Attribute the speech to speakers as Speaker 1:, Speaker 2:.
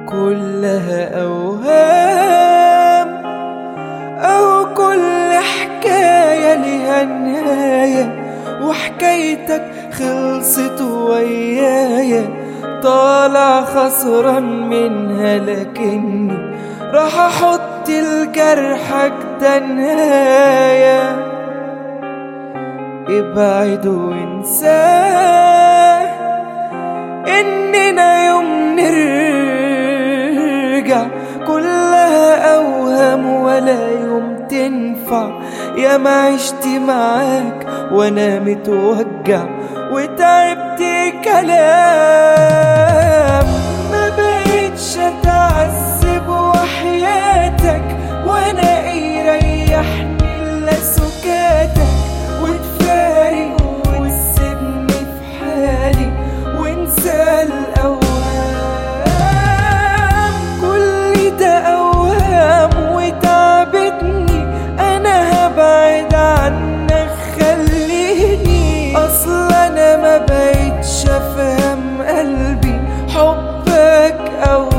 Speaker 1: كلها أوهام أو كل حكاية لها نهاية وحكايتك خلصت ويايا طالع خسران منها لكني راح احط لجرحك ده نهاية ابعد وانساه اننا يوم نرجع كلها اوهام ولا يوم تنفع يا ما عشت معاك وانا متوجع وتعبت كلام ما بقتش اتعذب وحياتك وانا يريحني الا سكاتك وتفارق وتسيبني في حالي وانسى الاوهام كل ده اوهام وتعبتني انا هبعد عنك خليني اصلا انا ما بقتش افهم قلبي حبك او